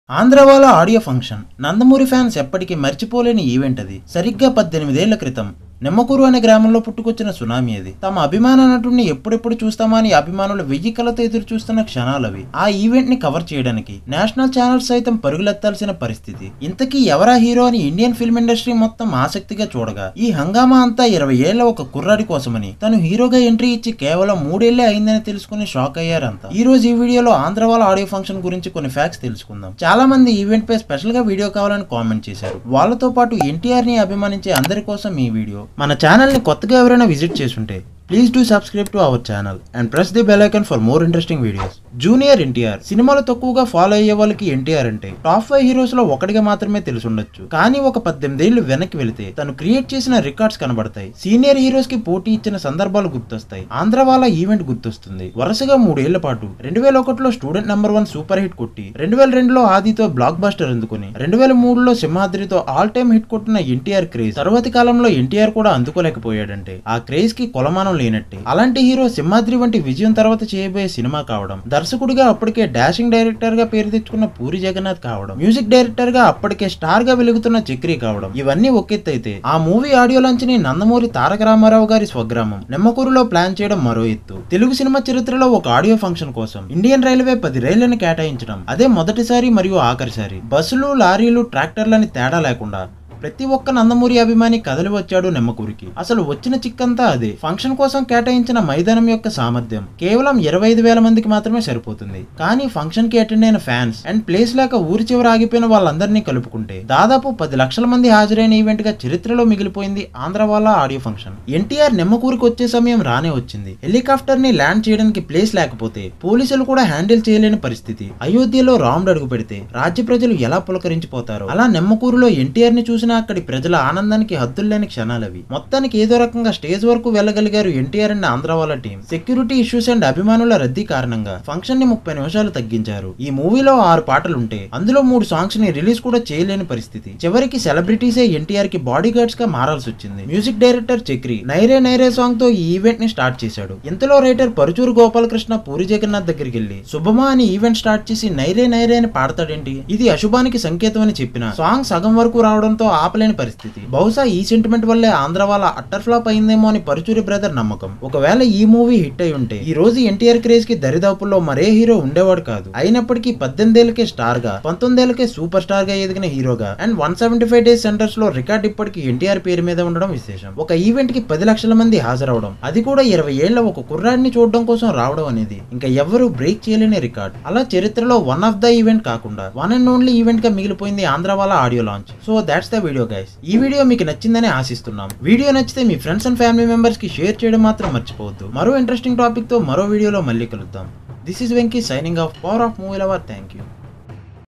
ఆంధ్రవాల audio function Nandamuri fans ఎప్పటికీ మర్చిపోలేని event అది సరిగ్గా పద్దెనిమిదేళ్ల క్రితం నిమ్మకూరు అనే గ్రామంలో పుట్టుకొచ్చిన సునామీ అది తమ అభిమాన నటుడిని ఎప్పుడెప్పుడు చూస్తామని అభిమానులు వెయ్యి కళ్ళతో ఎదురు చూస్తున్న క్షణాలవి ఆ ఈవెంట్ ని కవర్ చేయడానికి నేషనల్ ఛానల్స్ సైతం పరుగులెత్తాల్సిన పరిస్థితి ఇంతకీ ఎవరా హీరో అని ఇండియన్ ఫిల్మ్ ఇండస్ట్రీ మొత్తం ఆసక్తిగా చూడగా ఈ హంగామా అంతా ఇరవై ఏళ్ల ఒక కుర్రాడి కోసమని తను హీరోగా ఎంట్రీ ఇచ్చి కేవలం మూడేళ్లే అయిందని తెలుసుకుని షాక్ అయ్యారంతా ఈ రోజు ఈ వీడియోలో ఆంధ్రవాల ఆడియో ఫంక్షన్ గురించి కొన్ని ఫ్యాక్ట్స్ తెలుసుకుందాం చాలా మంది ఈవెంట్ పై స్పెషల్ గా వీడియో కావాలని కామెంట్ చేశారు వాళ్ళతో పాటు ఎన్టీఆర్ ని అభిమానించే అందరి కోసం ఈ వీడియో మన ఛానల్ ని కొత్తగా ఎవరైనా విజిట్ చేసుంటే please do subscribe to our channel and press the bell icon for more interesting videos junior NTR సినిమాలు తక్కువగా ఫాలో అయ్యే వాళ్ళకి ఎన్టీఆర్ అంటే టాప్ ఫైవ్ హీరోస్ లో ఒకటిగా మాత్రమే తెలుసుండొచ్చు కానీ ఒక పద్దెనిమిదేళ్లు వెనక్కి వెళితే తను క్రియేట్ చేసిన రికార్డ్స్ కనబడతాయి సీనియర్ హీరోస్ కి పోటీ ఇచ్చిన సందర్భాలు గుర్తొస్తాయి ఆంధ్ర వాళ్ళ ఈవెంట్ గుర్తొస్తుంది వరుసగా మూడేళ్ల పాటు రెండు వేల ఒకటిలో student number one super hit కొట్టి రెండు వేల రెండులో ఆదితో బ్లాక్ బాస్టర్ అందుకుని రెండు వేల మూడులో సింహాద్రితో ఆల్ టైమ్ హిట్ కొట్టిన ఎన్టీఆర్ క్రేజ్ తరువాతి కాలంలో ఎన్టీఆర్ కూడా అందుకోలేకపోయాడంటే ఆ క్రేజ్ కి కొలమానం లేనట్టే అలాంటి హీరో సింహాద్రి వంటి విజయం తర్వాత చేయబోయే సినిమా కావడం దర్శకుడిగా అప్పటికే డాషింగ్ డైరెక్టర్ గా పేరు తెచ్చుకున్న పూరి జగన్నాథ్ కావడం మ్యూజిక్ డైరెక్టర్ గా అప్పటికే స్టార్ గా వెలుగుతున్న చక్రి కావడం ఇవన్నీ ఒకెత్తైతే ఆ మూవీ ఆడియో లాంచ్ ని నందమూరి తారక రామారావు గారి స్వగ్రామం నెమ్మకూరులో ప్లాన్ చేయడం మరో ఎత్తు తెలుగు సినిమా చరిత్రలో ఒక ఆడియో ఫంక్షన్ కోసం ఇండియన్ రైల్వే పది రైళ్లను కేటాయించడం అదే మొదటిసారి మరియు ఆఖరిసారి బస్సులు లారీలు ట్రాక్టర్లని తేడా లేకుండా ప్రతి ఒక్క నందమూరి అభిమాని కదలి వచ్చాడు నెమ్మకూరికి అసలు వచ్చిన చిక్కంతా అదే ఫంక్షన్ కోసం కేటాయించిన మైదానం యొక్క సామర్థ్యం కేవలం ఇరవై ఐదు వేల మందికి మాత్రమే సరిపోతుంది కానీ ఫంక్షన్ కి అటెండ్ అయిన ఫ్యాన్స్ అండ్ ప్లేస్ లేక ఊరి చివర ఆగిపోయిన వాళ్ళందరినీ కలుపుకుంటే దాదాపు పది లక్షల మంది హాజరైన ఈవెంట్ గా చరిత్రలో మిగిలిపోయింది ఆంధ్ర వాళ్ళ ఆడియో ఫంక్షన్ ఎన్టీఆర్ నెమ్మకూరికి వచ్చే సమయం రానే వచ్చింది హెలికాప్టర్ ని ల్యాండ్ చేయడానికి ప్లేస్ లేకపోతే పోలీసులు కూడా హ్యాండిల్ చేయలేని పరిస్థితి అయోధ్యలో రాముడు అడుగు పెడితే రాజ్య ప్రజలు ఎలా పులకరించిపోతారో అలా నెమ్మకూరులో ఎన్టీఆర్ ని చూసిన అక్కడి ప్రజల ఆనందానికి హద్దుల్లేని క్షణాలవి మొత్తానికి ఏదో రకంగా స్టేజ్ వరకు వెళ్ళగలిగారు ఎన్టీఆర్ అండ్ ఆంధ్ర వాళ్ళ టీం సెక్యూరిటీ ఇష్యూస్ అండ్ అభిమానుల రద్దీ కారణంగా ఫంక్షన్ ని ముప్పై నిమిషాలు తగ్గించారు ఈ మూవీలో ఆరు పాటలుంటే అందులో మూడు సాంగ్స్ ని రిలీజ్ కూడా చేయలేని పరిస్థితి చివరికి సెలబ్రిటీసే ఎన్టీఆర్ కి బాడీ గార్డ్స్ గా మారాల్సి వచ్చింది మ్యూజిక్ డైరెక్టర్ చక్రి నైరే నైరే సాంగ్ తో ఈ ఈవెంట్ ని స్టార్ట్ చేశాడు ఇంతలో రైటర్ పరుచూరు గోపాలకృష్ణ పూరి జగన్నాథ్ దగ్గరికి వెళ్లి శుభమా అని ఈవెంట్ స్టార్ట్ చేసి నైరే నైరే అని పాడతాడేంటి ఇది అశుభానికి సంకేతం అని చెప్పిన సాంగ్ సగం వరకు రావడంతో ఆపలేని పరిస్థితి బహుశా ఈ సెంటిమెంట్ వల్లే ఆంధ్ర వాళ్ళ అట్టర్ ఫ్లాప్ అయిందేమో అని పరుచూరి బ్రదర్ నమ్మకం ఒకవేళ ఈ మూవీ హిట్ అయి ఉంటే ఈ రోజు ఎన్టీఆర్ క్రేజ్ కి దరిదాపుల్లో మరే హీరో ఉండేవాడు కాదు అయినప్పటికీ పద్దెనిమిదేళ్లకే స్టార్ గా పంతొమ్మిదేళ్లకే సూపర్ స్టార్ గా ఎదిగిన హీరోగా and one seventy five days centers లో రికార్డ్ ఇప్పటికి ఎన్టీఆర్ పేరు మీద ఉండడం విశేషం ఒక ఈవెంట్ కి పది లక్షల మంది హాజరవడం అది కూడా ఇరవై ఏళ్ల ఒక కుర్రాడిని చూడడం కోసం రావడం అనేది ఇంకా ఎవ్వరూ బ్రేక్ చేయలేని రికార్డ్ అలా చరిత్రలో వన్ ఆఫ్ ద ఈవెంట్ కాకుండా వన్ అండ్ ఓన్లీ ఈవెంట్ గా మిగిలిపోయింది ఆంధ్ర వాళ్ళ audio launch so that's the video guys ఈ వీడియో మీకు నచ్చిందని ఆశిస్తున్నాం వీడియో నచ్చితే మీ ఫ్రెండ్స్ అండ్ ఫ్యామిలీ మెంబర్స్ కి షేర్ చేయడం మాత్రం మర్చిపోవద్దు మరో ఇంట్రెస్టింగ్ టాపిక్ తో మరో వీడియోలో మళ్ళీ కలుద్దాం this is Venky signing off power of movie lover thank you